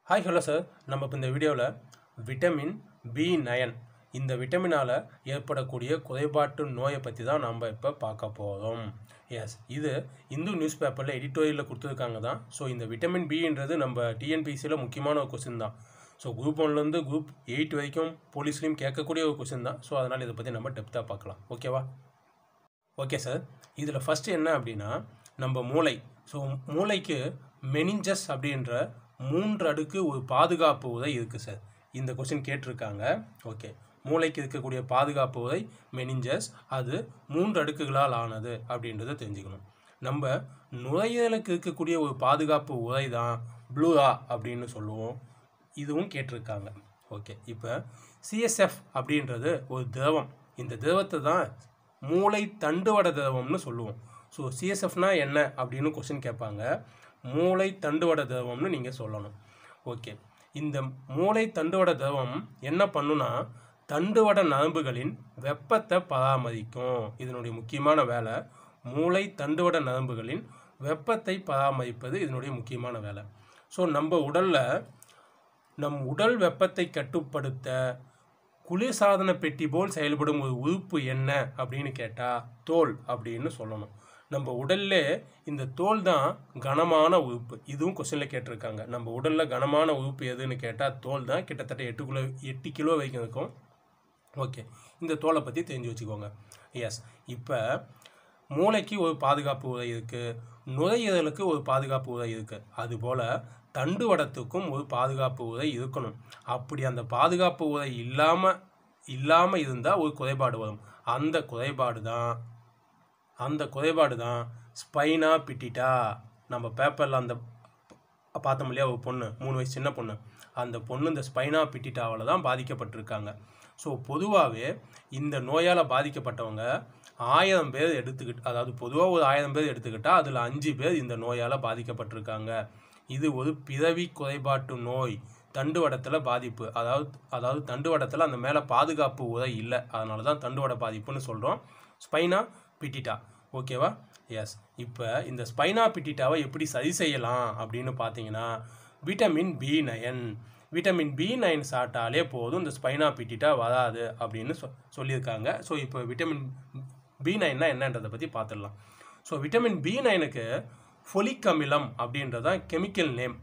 hi hello sir நம்ம இப்போ இந்த வீடியோவில் விட்டமின் பி நயன் இந்த விட்டமினால் ஏற்படக்கூடிய குறைபாட்டு நோயை பற்றி தான் நம்ம இப்போ பார்க்க போகிறோம் எஸ் இது இந்து நியூஸ் பேப்பரில் எடிட்டோரியலில் கொடுத்துருக்காங்க தான் ஸோ இந்த விட்டமின் பின்றது நம்ம டிஎன்பிசியில் முக்கியமான ஒரு கொஸ்டின் தான் ஸோ குரூப் ஒன்லேருந்து குரூப் எயிட் வரைக்கும் போலீஸ்லேயும் கேட்கக்கூடிய ஒரு கொஸ்டின் தான் ஸோ அதனால் இதை பற்றி நம்ம டெப்த்தாக பார்க்கலாம் ஓகேவா ஓகே சார் இதில் ஃபஸ்ட்டு என்ன அப்படின்னா நம்ம மூளை ஸோ மூளைக்கு மெனிஞ்சஸ் அப்படின்ற மூன்று அடுக்கு ஒரு பாதுகாப்பு உதை இருக்குது சார் இந்த கொஸ்டின் கேட்டிருக்காங்க ஓகே மூளைக்கு இருக்கக்கூடிய பாதுகாப்பு உதை மெனிஞ்சஸ் அது மூன்று அடுக்குகளால் ஆனது அப்படின்றத தெரிஞ்சுக்கணும் நம்ம நுரையீரலுக்கு இருக்கக்கூடிய ஒரு பாதுகாப்பு உதை தான் ப்ளூரா அப்படின்னு சொல்லுவோம் இதுவும் கேட்டிருக்காங்க ஓகே இப்போ சிஎஸ்எஃப் அப்படின்றது ஒரு திரவம் இந்த திரவத்தை தான் மூளை தண்டுவட திரவம்னு சொல்லுவோம் ஸோ சிஎஸ்எஃப்னா என்ன அப்படின்னு கொஸ்டின் கேட்பாங்க மூளை தண்டுவட திரவம்னு நீங்கள் சொல்லணும் ஓகே இந்த மூளை தண்டுவட திரவம் என்ன பண்ணுனா தண்டுவட நரம்புகளின் வெப்பத்தை பராமரிக்கும் இதனுடைய முக்கியமான வேலை மூளை தண்டுவட நரம்புகளின் வெப்பத்தை பராமரிப்பது இதனுடைய முக்கியமான வேலை ஸோ நம்ம உடலில் நம் உடல் வெப்பத்தை கட்டுப்படுத்த குளிர்சாதன பெட்டி போல் செயல்படும் ஒரு உறுப்பு என்ன அப்படின்னு கேட்டால் தோல் அப்படின்னு சொல்லணும் நம்ம உடல்ல இந்த தோல் தான் கனமான உறுப்பு இதுவும் கொஸ்டினில் கேட்டிருக்காங்க நம்ம உடலில் கனமான உறுப்பு எதுன்னு கேட்டால் தோல் தான் கிட்டத்தட்ட எட்டு கிலோ எட்டு கிலோ வரைக்கும் இருக்கும் ஓகே இந்த தோலை பற்றி தெரிஞ்சு வச்சுக்கோங்க எஸ் இப்போ மூளைக்கு ஒரு பாதுகாப்பு உரை இருக்குது நுரையீரலுக்கு ஒரு பாதுகாப்பு உரை இருக்குது அதுபோல் தண்டுவடத்துக்கும் ஒரு பாதுகாப்பு உரை இருக்கணும் அப்படி அந்த பாதுகாப்பு உரை இல்லாமல் இல்லாமல் இருந்தால் ஒரு குறைபாடு வரும் அந்த குறைபாடு தான் அந்த குறைபாடு தான் ஸ்பைனா பிட்டிட்டா நம்ம பேப்பரில் அந்த பார்த்தோம் இல்லையா ஒரு பொண்ணு மூணு வயசு சின்ன பொண்ணு அந்த பொண்ணு இந்த ஸ்பைனா பிட்டிட்டாவில் தான் பாதிக்கப்பட்டிருக்காங்க ஸோ பொதுவாகவே இந்த நோயால் பாதிக்கப்பட்டவங்க ஆயிரம் பேர் எடுத்துக்கிட்டு அதாவது பொதுவாக ஒரு ஆயிரம் பேர் எடுத்துக்கிட்டால் அதில் அஞ்சு பேர் இந்த நோயால் பாதிக்கப்பட்டிருக்காங்க இது ஒரு பிறவி குறைபாட்டு நோய் தண்டுவடத்தில் பாதிப்பு அதாவது அதாவது தண்டுவடத்தில் அந்த மேலே பாதுகாப்பு உரை இல்லை அதனால தான் தண்டுவட பாதிப்புன்னு சொல்கிறோம் ஸ்பைனா பிட்டிட்டா ஓகேவா எஸ் இப்போ இந்த ஸ்பைனா பிட்டிட்டாவை எப்படி சரி செய்யலாம் அப்படின்னு பார்த்தீங்கன்னா vitamin B nine vitamin B nine சாப்பிட்டாலே போதும் இந்த ஸ்பைனா பிட்டிட்டா வராது அப்படின்னு சொ சொல்லியிருக்காங்க ஸோ இப்போ விட்டமின் பி நைன்னா என்னன்றதை பற்றி பார்த்துடலாம் ஸோ விட்டமின் பி நைனுக்கு ஃபொலிக் அமிலம் அப்படின்றதான் கெமிக்கல் நேம்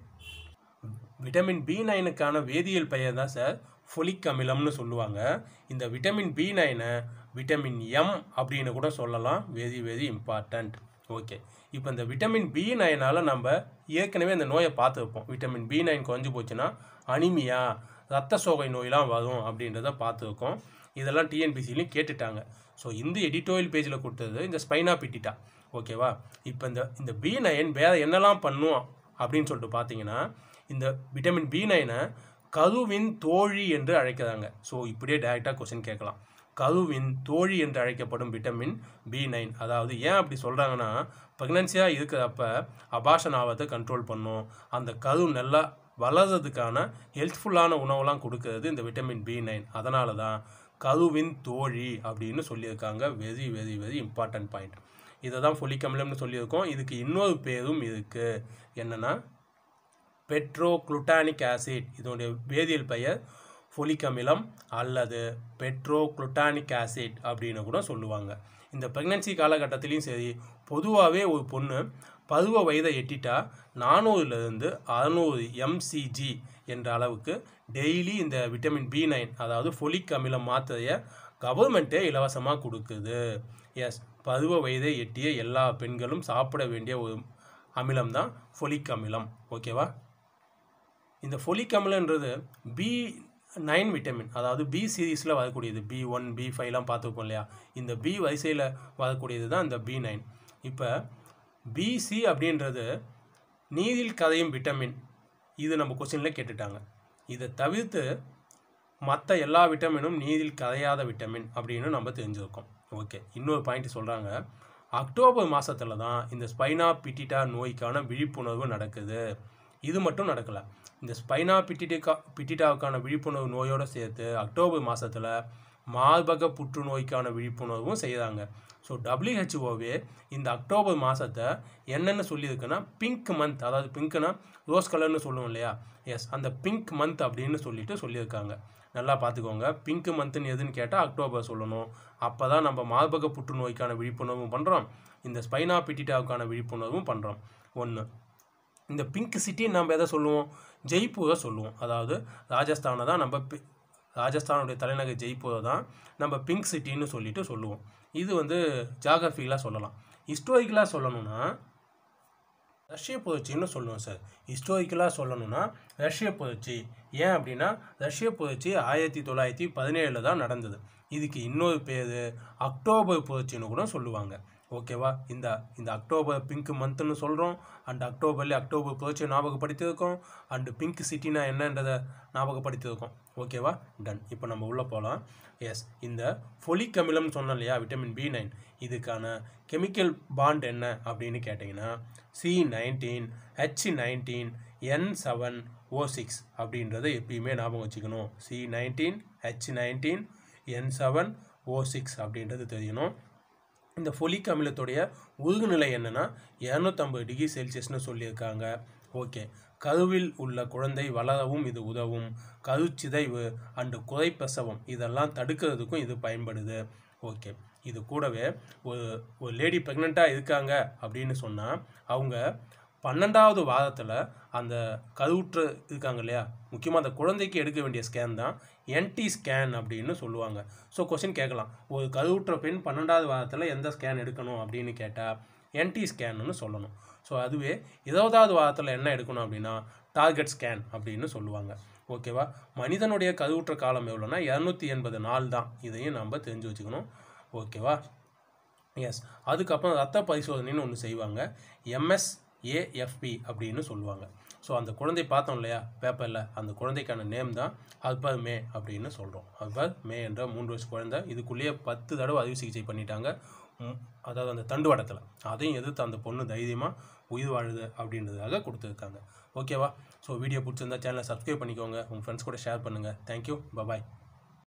விட்டமின் பி நைனுக்கான வேதியியல் பெயர் தான் சார் ஃபொலிக் அமிலம்னு சொல்லுவாங்க இந்த விட்டமின் பி நைனை விட்டமின் எம் அப்படின்னு கூட சொல்லலாம் வெரி வெரி இம்பார்ட்டண்ட் ஓகே இப்போ இந்த விட்டமின் பி நைனால் நம்ம ஏற்கனவே இந்த நோயை பார்த்துருப்போம் விட்டமின் பி நைன் குறைஞ்சி போச்சுன்னா அனிமியா ரத்த சோகை நோயெலாம் வரும் அப்படின்றத பார்த்துருக்கோம் இதெல்லாம் டிஎன்பிசிலையும் கேட்டுட்டாங்க ஸோ இந்த எடிட்டோரியல் பேஜில் கொடுத்தது இந்த ஸ்பைனா பிட்டிட்டா ஓகேவா இப்போ இந்த இந்த பி நைன் வேறு என்னெல்லாம் பண்ணும் அப்படின்னு சொல்லிட்டு பார்த்தீங்கன்னா இந்த விட்டமின் பி நைனை கருவின் தோழி என்று அழைக்கிறாங்க ஸோ இப்படியே டைரெக்டாக கொஸ்டின் கேட்கலாம் கருவின் தோழி என்று அழைக்கப்படும் விட்டமின் பி நைன் அதாவது ஏன் அப்படி சொல்கிறாங்கன்னா ப்ரெக்னன்சியாக இருக்கிறப்ப அபாஷன் ஆவத்தை கண்ட்ரோல் பண்ணும் அந்த கரு நல்லா வளர்கிறதுக்கான ஹெல்த்ஃபுல்லான உணவுலாம் கொடுக்கறது இந்த விட்டமின் பி நைன் அதனால தான் கருவின் தோழி அப்படின்னு சொல்லியிருக்காங்க very very very important point இதை தான் ஃபொலிக் அமிலம்னு சொல்லியிருக்கோம் இதுக்கு இன்னொரு பேரும் இருக்குது என்னென்னா பெட்ரோக்ளுட்டானிக் ஆசிட் இதனுடைய வேதியியல் பெயர் ஃபொலிக் அமிலம் அல்லது பெட்ரோக்ளுட்டானிக் ஆசிட் அப்படின்னு கூட சொல்லுவாங்க இந்த ப்ரெக்னன்சி காலகட்டத்திலையும் சரி பொதுவாகவே ஒரு பொண்ணு பருவ வயதை எட்டிட்டா நானூறுலேருந்து அறநூறு எம்சிஜி என்ற அளவுக்கு டெய்லி இந்த விட்டமின் பி நைன் அதாவது ஃபொலிக் அமிலம் மாத்திரையை கவர்மெண்ட்டே இலவசமாக கொடுக்குது எஸ் பருவ வயதை எட்டிய எல்லா பெண்களும் சாப்பிட வேண்டிய ஒரு அமிலம் தான் ஃபொலிக் அமிலம் ஓகேவா இந்த ஃபொலிக் அமிலன்றது பி நைன் விட்டமின் அதாவது பி சீரீஸில் வரக்கூடியது பி ஒன் பி ஃபைவ்லாம் பார்த்துருப்போம் இல்லையா இந்த பி வரிசையில் வரக்கூடியது தான் இந்த பி நைன் இப்போ பிசி அப்படின்றது நீரில் கரையும் விட்டமின் இது நம்ம கொஸ்டினில் கேட்டுட்டாங்க இதை தவிர்த்து மற்ற எல்லா விட்டமினும் நீரில் கரையாத விட்டமின் அப்படின்னு நம்ம தெரிஞ்சிருக்கோம் ஓகே இன்னொரு பாயிண்ட் சொல்கிறாங்க அக்டோபர் மாதத்தில் தான் இந்த ஸ்பைனா பிட்டிட்டா நோய்க்கான விழிப்புணர்வு நடக்குது இது மட்டும் நடக்கலை இந்த ஸ்பைனா பிட்டிட்டிகா பிட்டிட்டாவுக்கான விழிப்புணர்வு நோயோடு சேர்த்து அக்டோபர் மாதத்தில் மார்பக புற்றுநோய்க்கான விழிப்புணர்வும் செய்கிறாங்க ஸோ டபிள்யூஹெச்ஓவே இந்த அக்டோபர் மாதத்தை என்னென்னு சொல்லியிருக்குன்னா பிங்க் மந்த் அதாவது பிங்க்னா ரோஸ் கலர்னு சொல்லுவோம் இல்லையா எஸ் அந்த பிங்க் மந்த் அப்படின்னு சொல்லிட்டு சொல்லியிருக்காங்க நல்லா பார்த்துக்கோங்க பிங்க் மந்த்னு எதுன்னு கேட்டால் அக்டோபர் சொல்லணும் அப்போ தான் நம்ம மார்பக புற்றுநோய்க்கான விழிப்புணர்வும் பண்ணுறோம் இந்த ஸ்பைனா பிட்டிட்டாவுக்கான விழிப்புணர்வும் பண்ணுறோம் ஒன்று இந்த பிங்க் சிட்டின்னு நம்ம எதை சொல்லுவோம் ஜெய்ப்பூரை சொல்லுவோம் அதாவது ராஜஸ்தானை தான் நம்ம பி- ராஜஸ்தானுடைய தலைநகர் ஜெய்ப்பூரை தான் நம்ம பிங்க் சிட்டின்னு சொல்லிட்டு சொல்லுவோம் இது வந்து ஜாகிரபிக்கலாக சொல்லலாம் ஹிஸ்டோரிக்கலாக சொல்லணும்னா ரஷ்ய புரட்சின்னு சொல்லுவோம் சார் ஹிஸ்டோரிக்கலாக சொல்லணும்னா ரஷ்ய புரட்சி ஏன் அப்படின்னா ரஷ்ய புரட்சி ஆயிரத்தி தொள்ளாயிரத்தி பதினேழில் தான் நடந்தது இதுக்கு இன்னொரு பேர் அக்டோபர் புரட்சின்னு கூட சொல்லுவாங்க ஓகேவா இந்த இந்த அக்டோபர் பிங்க் மந்த்னு சொல்கிறோம் அண்ட் அக்டோபர்லேயே அக்டோபர் புரட்சியை ஞாபகப்படுத்தியிருக்கோம் அண்டு பிங்க் சிட்டினா என்னன்றதை ஞாபகப்படுத்தியிருக்கோம் ஓகேவா டன் இப்போ நம்ம உள்ளே போகலாம் எஸ் இந்த ஃபொலிக் அமிலம்னு சொன்னோம் இல்லையா விட்டமின் பி நைன் இதுக்கான கெமிக்கல் பாண்ட் என்ன அப்படின்னு கேட்டிங்கன்னா C nineteen H nineteen N seven O six அப்படின்றத எப்பயுமே ஞாபகம் வச்சுக்கணும் C nineteen H nineteen N seven O six அப்படின்றது தெரியணும் இந்த ஃபொலிக் அமிலத்துடைய உருகுநிலை என்னன்னா இரநூத்தம்பது டிகிரி செல்சியஸ்னு சொல்லியிருக்காங்க ஓகே கருவில் உள்ள குழந்தை வளரவும் இது உதவும் கருச்சிதைவு அண்டு குறைப்பிரசவம் இதெல்லாம் தடுக்கிறதுக்கும் இது பயன்படுது ஓகே இது கூடவே ஒரு ஒரு லேடி ப்ரெக்னெண்ட்டாக இருக்காங்க அப்படின்னு சொன்னால் அவங்க பன்னெண்டாவது வாரத்தில் அந்த கருவுற்று இருக்காங்க இல்லையா முக்கியமாக அந்த குழந்தைக்கு எடுக்க வேண்டிய ஸ்கேன் தான் என்டி ஸ்கேன் அப்படின்னு சொல்லுவாங்க ஸோ கொஸ்டின் கேட்கலாம் ஒரு கருவுற்ற பெண் பன்னெண்டாவது வாரத்தில் எந்த ஸ்கேன் எடுக்கணும் அப்படின்னு கேட்டால் என்டி ஸ்கேன்னு சொல்லணும் ஸோ அதுவே இருபதாவது வாரத்தில் என்ன எடுக்கணும் அப்படின்னா டார்கெட் ஸ்கேன் அப்படின்னு சொல்லுவாங்க ஓகேவா மனிதனுடைய கருவுற்ற காலம் எவ்வளோன்னா இரநூத்தி எண்பது நாள் தான் இதையும் நம்ம தெரிஞ்சு வச்சுக்கணும் ஓகேவா எஸ் அதுக்கப்புறம் ரத்த பரிசோதனைன்னு ஒன்று செய்வாங்க எம்எஸ்ஏஎஃப்பி அப்படின்னு சொல்லுவாங்க ஸோ அந்த குழந்தை பார்த்தோம் இல்லையா பேப்பரில் அந்த குழந்தைக்கான நேம் தான் அக்பர் மே அப்படின்னு சொல்கிறோம் அக்பர் மே என்ற மூன்று வயசு குழந்தை இதுக்குள்ளேயே பத்து தடவை அறுவை சிகிச்சை பண்ணிட்டாங்க ம், அதாவது அந்த தண்டுவடத்தில் அதையும் எதிர்த்து அந்த பொண்ணு தைரியமாக உயிர் வாழுது அப்படின்றதுக்காக கொடுத்துருக்காங்க ஓகேவா ஸோ வீடியோ பிடிச்சிருந்தா சேனலை சப்ஸ்கிரைப் பண்ணிக்கோங்க உங்கள் ஃப்ரெண்ட்ஸ் கூட ஷேர் பண்ணுங்கள் தேங்க்யூ பபாய்